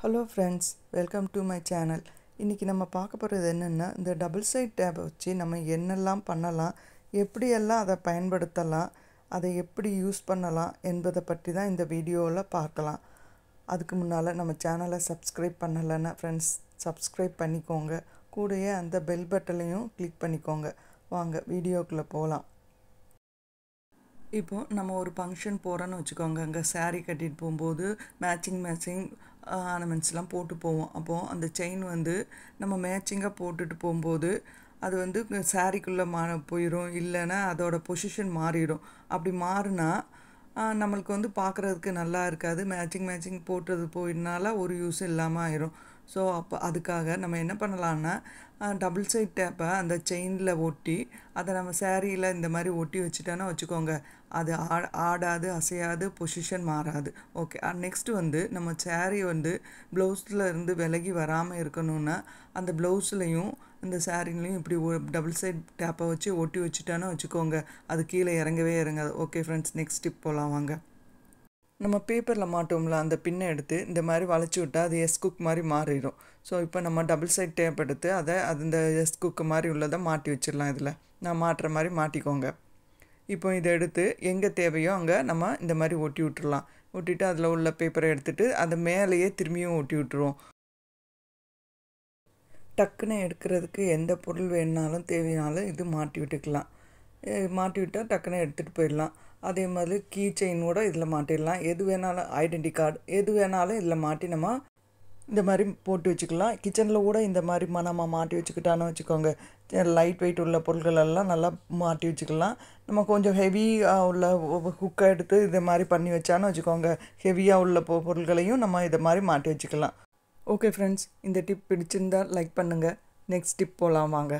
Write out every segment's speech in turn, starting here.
hello friends welcome to my channel இன்றைக்கி நம்ம பார்க்க போகிறது என்னென்னா இந்த டபுள் சைட் டேப்பை வச்சு நம்ம என்னெல்லாம் பண்ணலாம் எப்படியெல்லாம் அதை பயன்படுத்தலாம் அதை எப்படி யூஸ் பண்ணலாம் என்பதை பற்றி தான் இந்த வீடியோவில் பார்க்கலாம் அதுக்கு முன்னால் நம்ம சேனலை சப்ஸ்கிரைப் பண்ணலைன்னா ஃப்ரெண்ட்ஸ் சப்ஸ்கிரைப் பண்ணிக்கோங்க கூடயே அந்த பெல் பட்டனையும் கிளிக் பண்ணிக்கோங்க வாங்க வீடியோக்குள்ளே போகலாம் இப்போது நம்ம ஒரு ஃபங்க்ஷன் போகிறோன்னு வச்சுக்கோங்க அங்கே saree கட்டிட்டு போகும்போது மேட்சிங் மேட்சிங் ஆர்னமெண்ட்ஸ்லாம் போட்டு போவோம் அப்போது அந்த செயின் வந்து நம்ம மேட்சிங்காக போட்டுட்டு போகும்போது அது வந்து சாரிக்குள்ளே மா போயிடும் இல்லைன்னா அதோட பொசிஷன் மாறிடும் அப்படி மாறினா ஆஹ், நம்மளுக்கு வந்து பார்க்குறதுக்கு நல்லா இருக்காது மேட்சிங் மேட்சிங் போட்டது போயிடனால ஒரு யூஸ் இல்லாமல் ஆயிரும் ஸோ அப்போ அதுக்காக நம்ம என்ன பண்ணலான்னா டபுள் சைட் டேப்பை அந்த செயினில் ஒட்டி அதை நம்ம சேரீயில் இந்த மாதிரி ஒட்டி வச்சுட்டோன்னா வச்சுக்கோங்க அது ஆ ஆடாது அசையாது பொசிஷன் மாறாது ஓகே நெக்ஸ்ட்டு வந்து நம்ம saree வந்து ப்ளவுஸில் இருந்து விலகி வராமல் இருக்கணும்னா அந்த ப்ளவுஸ்லையும் இந்த சாரீலையும் இப்படி டபுள் சைட் டேப்பை வச்சு ஒட்டி வச்சுட்டோன்னா வச்சுக்கோங்க அது கீழே இறங்கவே இறங்காது ஓகே ஃப்ரெண்ட்ஸ் நெக்ஸ்ட் ஸ்டிப் போகலாம் வாங்க நம்ம பேப்பரில் மாட்டோம்ல அந்த பின்னை எடுத்து இந்த மாதிரி வளைச்சி விட்டால் அது எஸ் குக் மாதிரி மாறிடும் ஸோ இப்போ நம்ம டபுள் சைட் டேப் எடுத்து அதை அது இந்த எஸ் குக்கு மாதிரி உள்ளதை மாட்டி வச்சிடலாம் இதில் நான் மாட்டுற மாதிரி மாட்டிக்கோங்க இப்போ இதை எடுத்து எங்கே தேவையோ அங்கே நம்ம இந்த மாதிரி ஒட்டி விட்டுறலாம் ஒட்டிட்டு அதில் உள்ள பேப்பரை எடுத்துட்டு அதை மேலேயே திரும்பியும் ஒட்டி விட்டுருவோம் டக்குன்னு எடுக்கிறதுக்கு எந்த பொருள் வேணுனாலும் தேவைனாலும் இது மாட்டி விட்டுக்கலாம் அஹ் மாட்டி விட்டால் டக்குன்னு எடுத்துகிட்டு போயிடலாம் அதே மாதிரி கீ செயினோட இதில் மாட்டிடலாம் எது வேணாலும் ஐடென்டி கார்டு எது வேணாலும் இதில் மாட்டி நம்ம இந்த மாதிரி போட்டு வச்சுக்கலாம் கிச்சனில் கூட இந்த மாதிரி ம- நம்ம மாட்டி வச்சுக்கிட்டான்னு வச்சுக்கோங்க லைட் வெயிட் உள்ள பொருட்கள் எல்லாம் நல்லா மாட்டி வச்சுக்கலாம் நம்ம கொஞ்சம் ஹெவி உள்ள குக்கை எடுத்து இது மாதிரி பண்ணி வச்சான்னு வச்சுக்கோங்க ஹெவியாக உள்ள பொ பொருட்களையும் நம்ம இதை மாதிரி மாட்டி வச்சுக்கலாம் ஓகே ஃப்ரெண்ட்ஸ் இந்த டிப் பிடிச்சிருந்தா லைக் பண்ணுங்கள் நெக்ஸ்ட் டிப் போகலாம் வாங்க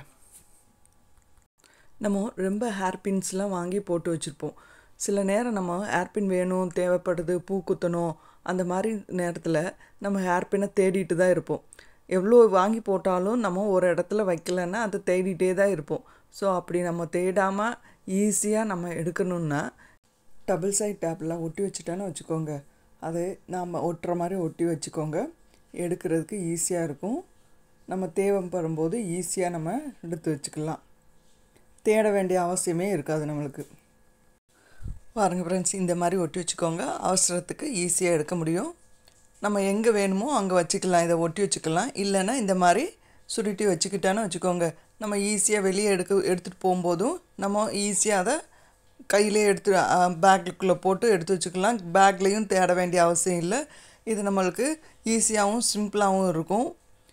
நம்ம ரொம்ப ஹேர் பின்ஸ்லாம் வாங்கி போட்டு வச்சுருப்போம் சில நேரம் நம்ம ஹேர் பின் வேணும் தேவைப்படுது பூ குத்தணும் அந்த மாதிரி நேரத்தில் நம்ம ஹேர் பின்னை தேடிட்டு தான் இருப்போம் எவ்வளோ வாங்கி போட்டாலும் நம்ம ஒரு இடத்துல வைக்கலன்னா அதை தேடிட்டே தான் இருப்போம் ஸோ அப்படி நம்ம தேடாமல் ஈஸியாக நம்ம எடுக்கணுன்னா டபுள் சைட் டேப்பில் ஒட்டி வச்சுட்டோன்னு வச்சுக்கோங்க அது நாம் ஒட்டுற மாதிரி ஒட்டி வச்சுக்கோங்க எடுக்கிறதுக்கு ஈஸியாக இருக்கும் நம்ம தேவைப்படும்போது ஈஸியாக நம்ம எடுத்து வச்சுக்கலாம் தேட வேண்டிய அவசியமே இருக்காது நம்மளுக்கு பாருங்கள் ஃப்ரெண்ட்ஸ் இந்த மாதிரி ஒட்டி வச்சுக்கோங்க அவசரத்துக்கு ஈஸியாக எடுக்க முடியும் நம்ம எங்கே வேணுமோ அங்கே வச்சுக்கலாம் இதை ஒட்டி வச்சுக்கலாம் இல்லைன்னா இந்த மாதிரி சுருட்டி வச்சுக்கிட்டான்னு வச்சுக்கோங்க நம்ம ஈஸியாக வெளியே எடுக்க எடுத்துகிட்டு போகும்போதும் நம்ம ஈஸியாக அதை கையிலே எடுத்து பேக்குள்ளே போட்டு எடுத்து வச்சுக்கலாம் பேக்லேயும் தேட வேண்டிய அவசியம் இல்லை இது நம்மளுக்கு ஈஸியாகவும் சிம்பிளாகவும் இருக்கும்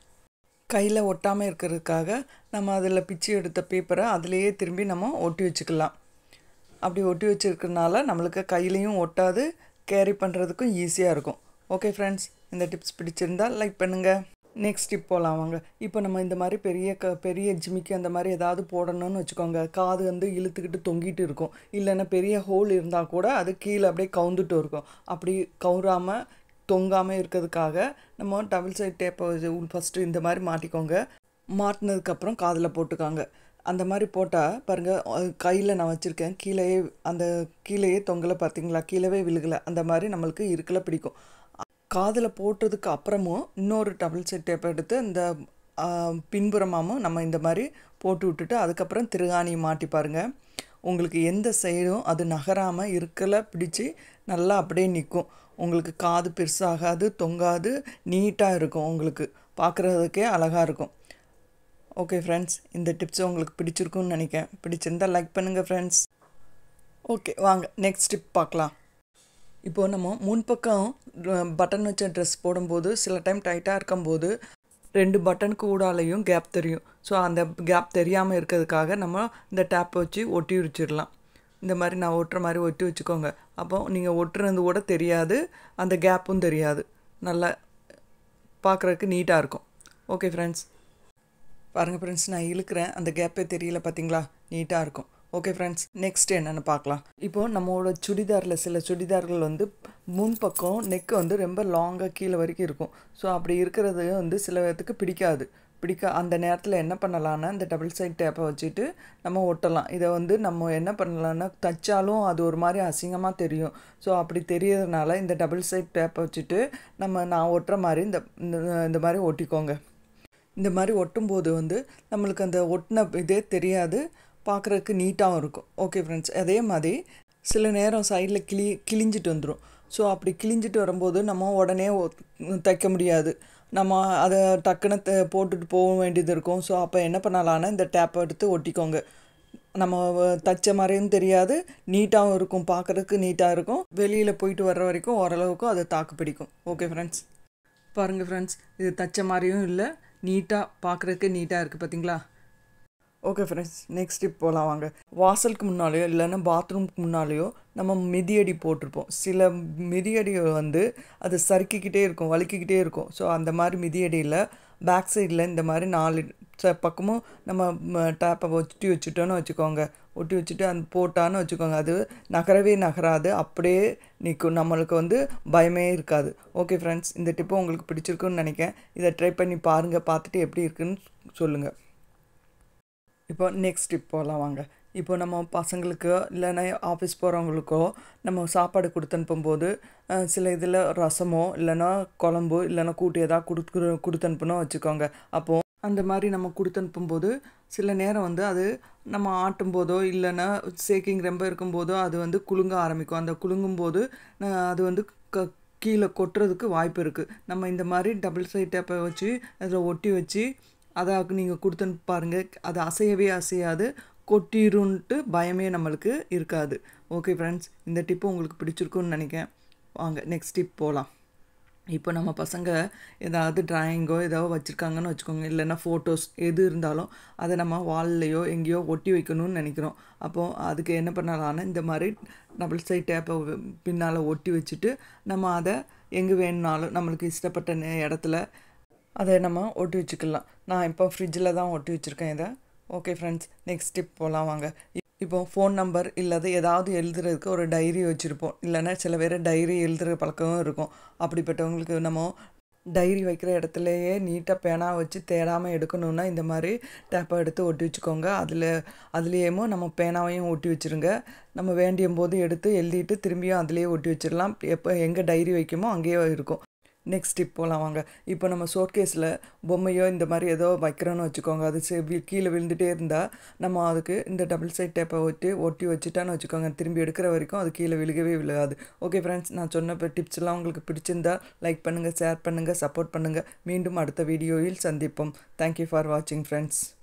கையில் ஒட்டாமல் இருக்கிறதுக்காக நம்ம அதில் பிச்சு எடுத்த பேப்பரை அதிலேயே திரும்பி நம்ம ஒட்டி வச்சுக்கலாம் அப்படி ஒட்டி வச்சுருக்கறனால நம்மளுக்கு கையிலையும் ஒட்டாது கேரி பண்ணுறதுக்கும் ஈஸியாக இருக்கும் ஓகே ஃப்ரெண்ட்ஸ் இந்த டிப்ஸ் பிடிச்சிருந்தா லைக் பண்ணுங்கள் நெக்ஸ்ட் டிப் போகலாம் வாங்க இப்போ நம்ம இந்த மாதிரி பெரிய க பெரிய ஜிமிக்கி அந்த மாதிரி ஏதாவது போடணும்னு வச்சுக்கோங்க காது வந்து இழுத்துக்கிட்டு தொங்கிட்டு இருக்கும் இல்லைன்னா பெரிய ஹோல் இருந்தால் கூட அது கீழே அப்படியே கவுந்துட்டு இருக்கும் அப்படி கவுறாமல் தொங்காமல் இருக்கிறதுக்காக நம்ம டபுள் சைட் டேப்பை ஃபஸ்ட்டு இந்த மாதிரி மாட்டிக்கோங்க மாட்டினதுக்கப்புறம் காதில் போட்டுக்காங்க அந்த மாதிரி போட்டால் பாருங்கள் கையில் நான் வச்சுருக்கேன் கீழேயே அந்த கீழேயே தொங்கலை பார்த்தீங்களா கீழவே விழுகலை அந்த மாதிரி நம்மளுக்கு இருக்கல பிடிக்கும் காதில் போட்டதுக்கு அப்புறமும் இன்னொரு டபுள் செட் டேப் எடுத்து இந்த ஆ, பின்புறமாகவும் நம்ம இந்த மாதிரி போட்டு விட்டுட்டு அதுக்கப்புறம் திருகாணி மாட்டி பாருங்கள் உங்களுக்கு எந்த சைடும் அது நகராமல் இருக்கல பிடிச்சி நல்லா அப்படியே நிற்கும் உங்களுக்கு காது பெருசாகாது தொங்காது நீட்டாக இருக்கும் உங்களுக்கு பார்க்குறதுக்கே அழகாக இருக்கும் ஓகே ஃப்ரெண்ட்ஸ் இந்த டிப்ஸ் உங்களுக்கு பிடிச்சிருக்கும்னு நினைக்கிறேன் பிடிச்சிருந்தா லைக் பண்ணுங்கள் ஃப்ரெண்ட்ஸ் ஓகே வாங்க நெக்ஸ்ட் டிப் பார்க்கலாம் இப்போது நம்ம முன்பக்கம் பட்டன் வச்ச ட்ரெஸ் போடும்போது சில டைம் டைட்டாக இருக்கும்போது ரெண்டு பட்டனுக்கு ஊடாலையும் கேப் தெரியும் ஸோ அந்த கேப் தெரியாமல் இருக்கிறதுக்காக நம்ம இந்த டேப்பை வச்சு ஒட்டி வச்சிடலாம் இந்த மாதிரி நான் ஒட்டுற மாதிரி ஒட்டி வச்சுக்கோங்க அப்போ நீங்கள் ஒட்டுறது கூட தெரியாது அந்த கேப்பும் தெரியாது நல்லா பார்க்குறதுக்கு நீட்டாக இருக்கும் ஓகே ஃப்ரெண்ட்ஸ் பாருங்கள் ஃப்ரெண்ட்ஸ் நான் இழுக்கிறேன் அந்த கேப்பே தெரியல பார்த்தீங்களா நீட்டாக இருக்கும் ஓகே ஃப்ரெண்ட்ஸ் நெக்ஸ்ட் என்னென்னு பார்க்கலாம் இப்போது நம்மளோட சுடிதாரில் சில சுடிதார்கள் வந்து முன்பக்கம் நெக் வந்து ரொம்ப லாங்காக கீழே வரைக்கும் இருக்கும் ஸோ அப்படி இருக்கிறது வந்து சில பேர்த்துக்கு பிடிக்காது பிடிக்க அந்த நேரத்தில் என்ன பண்ணலான்னா இந்த டபுள் சைட் டேப்பை வச்சுட்டு நம்ம ஒட்டலாம் இதை வந்து நம்ம என்ன பண்ணலான்னா தச்சாலும் அது ஒரு மாதிரி அசிங்கமாக தெரியும் ஸோ அப்படி தெரியறதுனால இந்த டபுள் சைட் டேப்பை வச்சுட்டு நம்ம நான் ஒட்டுற மாதிரி இந்த இந்த- இந்த மாதிரி ஒட்டிக்கோங்க இந்த மாதிரி ஒட்டும்போது வந்து நம்மளுக்கு அந்த ஒட்டின இதே தெரியாது பார்க்குறதுக்கு நீட்டாகவும் இருக்கும் ஓகே ஃப்ரெண்ட்ஸ் அதே மாதிரி சில நேரம் சைடில் கிளி கிழிஞ்சிட்டு வந்துடும் ஸோ அப்படி கிழிஞ்சிட்டு வரும்போது நம்ம உடனே ஒ- தைக்க முடியாது நம்ம அதை டக்குன்னு த- போட்டுட்டு போக வேண்டியது இருக்கும் ஸோ அப்போ என்ன பண்ணலான்னா இந்த டேப்பை எடுத்து ஒட்டிக்கோங்க நம்ம வ- தச்ச மாதிரியும் தெரியாது நீட்டாகவும் இருக்கும் பார்க்குறதுக்கு நீட்டாக இருக்கும் வெளியில் போயிட்டு வர்ற வரைக்கும் ஓரளவுக்கு அதை தாக்கு பிடிக்கும் ஓகே ஃப்ரெண்ட்ஸ் பாருங்கள் ஃப்ரெண்ட்ஸ் இது தச்ச மாதிரியும் இல்லை நீட்டாக பார்க்குறதுக்கு நீட்டாக இருக்குது பார்த்தீங்களா ஓகே ஃப்ரெண்ட்ஸ் நெக்ஸ்ட் இப்போ போகலாம் வாங்க வாசலுக்கு முன்னாலேயோ இல்லைன்னா பாத்ரூம்க்கு முன்னாலேயோ நம்ம மிதியடி போட்டிருப்போம் சில மிதியடி வந்து அது சறுக்கிக்கிட்டே இருக்கும் வலிக்கிக்கிட்டே இருக்கும் ஸோ அந்த மாதிரி மிதியடியில் பேக் சைடில் இந்த மாதிரி நாலு ச- பக்கமும் நம்ம டேப்பை ஒட்டி வச்சுட்டோன்னு வச்சுக்கோங்க ஒட்டி வச்சுட்டு அந்த போட்டான்னு வச்சுக்கோங்க அது நகரவே நகராது அப்படியே நிற்கும் நம்மளுக்கு வந்து பயமே இருக்காது ஓகே ஃப்ரெண்ட்ஸ் இந்த டிப்பு உங்களுக்கு பிடிச்சிருக்குன்னு நினைக்கிறேன் இதை ட்ரை பண்ணி பாருங்கள் பார்த்துட்டு எப்படி இருக்குன்னு சொல்லுங்கள் இப்போ நெக்ஸ்ட் டிப் போகலாம் வாங்க இப்போ நம்ம பசங்களுக்கோ இல்லைன்னா ஆஃபீஸ் போகிறவங்களுக்கோ நம்ம சாப்பாடு கொடுத்து அனுப்பும்போது அஹ், சில இதில் ரசமோ இல்லைன்னா குழம்பு இல்லைன்னா கூட்டு ஏதாவது கொடுத்து கொடுத்து அனுப்பணும் வச்சுக்கோங்க அப்போது அந்த மாதிரி நம்ம கொடுத்து அனுப்பும்போது சில நேரம் வந்து அது நம்ம ஆட்டும் போதோ இல்லைன்னா சேக்கிங் ரொம்ப இருக்கும்போதோ அது வந்து குலுங்க ஆரம்பிக்கும் அந்த குலுங்கும் போது அஹ், அது வந்து க கீழே கொட்டுறதுக்கு வாய்ப்பு இருக்குது நம்ம இந்த மாதிரி டபுள் சைட் டேப்பை வச்சு அதில் ஒட்டி வச்சு அதை நீங்கள் கொடுத்துன்னு பாருங்கள் அது அசையவே அசையாது கொட்டிருன்ட்டு பயமே நம்மளுக்கு இருக்காது ஓகே ஃப்ரெண்ட்ஸ் இந்த டிப்பு உங்களுக்கு பிடிச்சிருக்குன்னு நினைக்கிறேன் வாங்க நெக்ஸ்ட் டிப் போகலாம் இப்போ நம்ம பசங்க ஏதாவது டிராயிங்கோ ஏதோ வச்சுருக்காங்கன்னு வச்சுக்கோங்க இல்லைன்னா ஃபோட்டோஸ் எது இருந்தாலும் அதை நம்ம வால்லையோ எங்கேயோ ஒட்டி வைக்கணும்னு நினைக்கிறோம் அப்போது அதுக்கு என்ன பண்ணலாம்னா இந்த மாதிரி டபுள் சைட் டேப்பை பின்னால் ஒட்டி வச்சுட்டு நம்ம அதை எங்கே வேணுனாலும் நம்மளுக்கு இஷ்டப்பட்ட நே- இடத்துல அதை நம்ம ஒட்டி வச்சுக்கலாம் நான் இப்போ ஃப்ரிட்ஜில் தான் ஒட்டி வச்சுருக்கேன் இதை ஓகே ஃப்ரெண்ட்ஸ் நெக்ஸ்ட் டிப் போகலாம் வாங்க இ- இப்போ ஃபோன் நம்பர் இல்லாத ஏதாவது எழுதுறதுக்கு ஒரு டைரி வச்சுருப்போம் இல்லைன்னா சில பேர் டைரி எழுதுகிற பழக்கமும் இருக்கும் அப்படிப்பட்டவங்களுக்கு நம்ம டைரி வைக்கிற இடத்துலையே நீட்டாக பேனா வச்சு தேடாமல் எடுக்கணுன்னா இந்த மாதிரி டேப்பை எடுத்து ஒட்டி வச்சுக்கோங்க அதில் அதுலேயுமோ நம்ம பேனாவையும் ஒட்டி வச்சுருங்க நம்ம வேண்டிய போது எடுத்து எழுதிட்டு திரும்பியும் அதுலேயே ஒட்டி வச்சிடலாம் எப்போ எங்கே டைரி வைக்குமோ அங்கேயே இருக்கும் நெக்ஸ்ட் டிப் போகலாம் வாங்க இப்போ நம்ம ஷோர்கேஸில் பொம்மையோ இந்த மாதிரி ஏதோ வைக்கிறோன்னு வச்சுக்கோங்க அது செ- வி- கீழே விழுந்துட்டே இருந்தால் நம்ம அதுக்கு இந்த டபுள் சைட் டேப்பை ஒட்டி ஒட்டி வச்சுட்டான்னு வச்சுக்கோங்க திரும்பி எடுக்கிற வரைக்கும் அது கீழே விழுகவே விழுகாது ஓகே ஃப்ரெண்ட்ஸ் நான் சொன்ன டிப்ஸ் எல்லாம் உங்களுக்கு பிடிச்சிருந்தா லைக் பண்ணுங்கள் ஷேர் பண்ணுங்கள் சப்போர்ட் பண்ணுங்கள் மீண்டும் அடுத்த வீடியோவில் சந்திப்போம் தேங்க்யூ ஃபார் வாட்சிங் ஃப்ரெண்ட்ஸ்